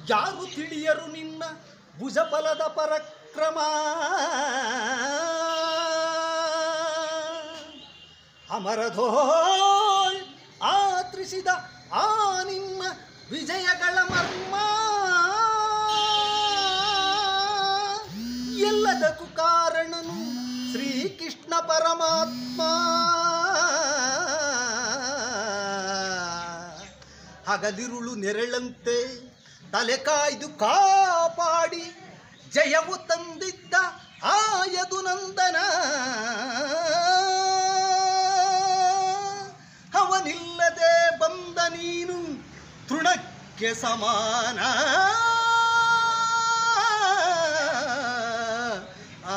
ಯಾರು ತಿಳಿಯರು ನಿನ್ನ ಭುಜಫಲದ ಪರಕ್ರಮ ಅಮರಧೋಳ್ ಆತ್ರಿಸಿದ ಆ ನಿಮ್ಮ ವಿಜಯಗಳ ಮರ್ಮ ಎಲ್ಲದಕ್ಕೂ ಕಾರಣನು ಶ್ರೀಕೃಷ್ಣ ಪರಮಾತ್ಮ ಹಗಲಿರುಳು ನೆರಳಂತೆ ತಲೆ ಕಾಯ್ದು ಕಾಪಾಡಿ ಜಯವು ತಂದಿದ್ದ ಆಯದು ನಂದನ ಅವನಿಲ್ಲದೆ ಬಂದ ನೀನು ತೃಣಕ್ಕೆ ಸಮಾನ ಆ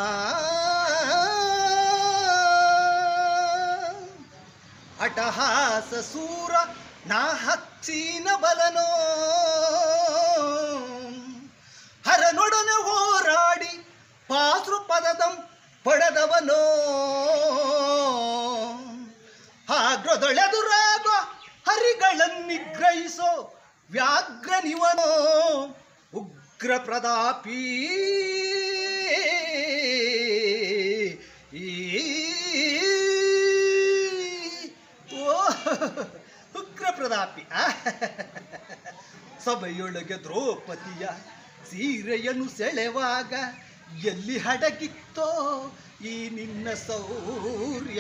ಅಟಹಾಸ ಸೂರ ನಾ ಹಚ್ಚಿನ ಬಲನೋ ಹರನೊಡನೆ ಹೋರಾಡಿ ಪಾತೃ ಪದದಂ ಪಡೆದವನೋ ಆಗ್ರದೊಳೆದುರಾಗ ಹರಿಗಳನ್ನಿಗ್ರಹಿಸೋ ವ್ಯಾಘ್ರ ನಿವನೋ ಉಗ್ರ ಪ್ರದಾಪಿ ಓ ಉಗ್ರ ಪ್ರದಾಪಿ ಆ? ಸಭೆಯೊಳಗೆ ದ್ರೌಪದಿಯ ಸೀರೆಯನ್ನು ಸೆಳೆವಾಗ ಎಲ್ಲಿ ಹಡಗಿತ್ತೋ ಈ ನಿನ್ನ ಸೌರ್ಯ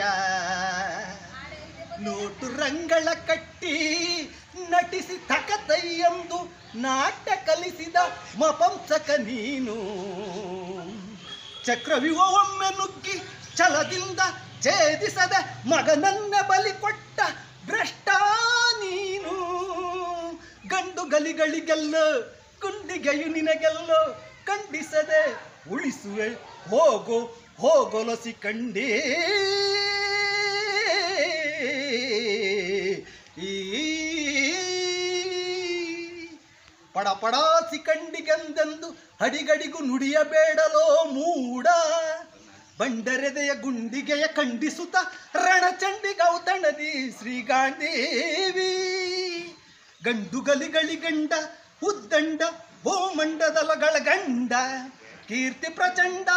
ನೋಟು ರಂಗಳ ಕಟ್ಟಿ ನಟಿಸಿ ತಕತೈಯಂದು ನಾಟ್ಯ ಕಲಿಸಿದ ಮಪಂಸಕ ನೀನು ಚಕ್ರವ್ಯೂಹ ಒಮ್ಮೆ ನುಗ್ಗಿ ಛಲದಿಂದ ಛೇದಿಸದೆ ಮಗನನ್ನ ಬಲಿ ಕೊಟ್ಟ ಭ್ರಷ್ಟ ನೀನು ಗಂಡು ಗಲಿಗಳಿಗೆಲ್ಲ ಗುಂಡಿಗೆಯು ನಿನಗೆಲ್ಲೋ ಖಂಡಿಸದೆ ಉಳಿಸುವೆ ಹೋಗೋ ಹೋಗೊಲಸಿ ಕಂಡೇ ಈ ಪಡ ಪಡಾಸಿ ಕಂಡಿಗೆಂದೆಂದು ಹಡಿಗಡಿಗೂ ನುಡಿಯಬೇಡಲೋ ಮೂಡ ಬಂಡರೆದೆಯ ಗುಂಡಿಗೆಯ ಖಂಡಿಸುತ್ತ ರಣಚಂಡಿ ಗೌತಣದಿ ಶ್ರೀಗಾಂಧೇವಿ ಗಂಡು ಗಲಿಗಳಿಗಂಡ ಉದ್ದಂಡ ಭೂಮಂಡದಲಗಳ ಗಂಡ ಕೀರ್ತಿ ಪ್ರಚಂಡ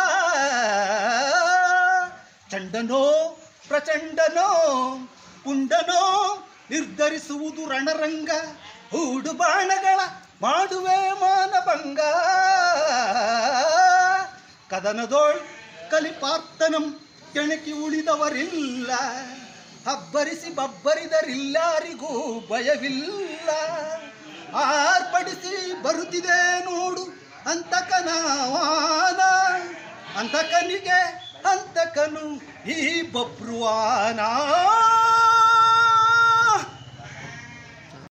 ಚಂಡನೋ ಪ್ರಚಂಡನೋ ಪುಂಡನೋ ನಿರ್ಧರಿಸುವುದು ರಣರಂಗ ಹೂಡು ಬಾಣಗಳ ಮಾಡುವೆ ಮಾನಭಂಗ ಕದನದೋಳ್ ಕಲಿಪಾರ್ತನಂ ಕೆಣಕಿ ಉಳಿದವರಿಲ್ಲ ಹಬ್ಬರಿಸಿ ಬಬ್ಬರಿದರಿಲ್ಲಾರಿಗೂ ಭಯವಿಲ್ಲ ಆರ್ಪಡಿಸಿ ಬರುತ್ತಿದೆ ನೋಡು ಅಂತಕನವಾನ ಅಂತಕನಿಗೆ ಅಂತಕನು ಈ ಬಬ್ರುವಾನ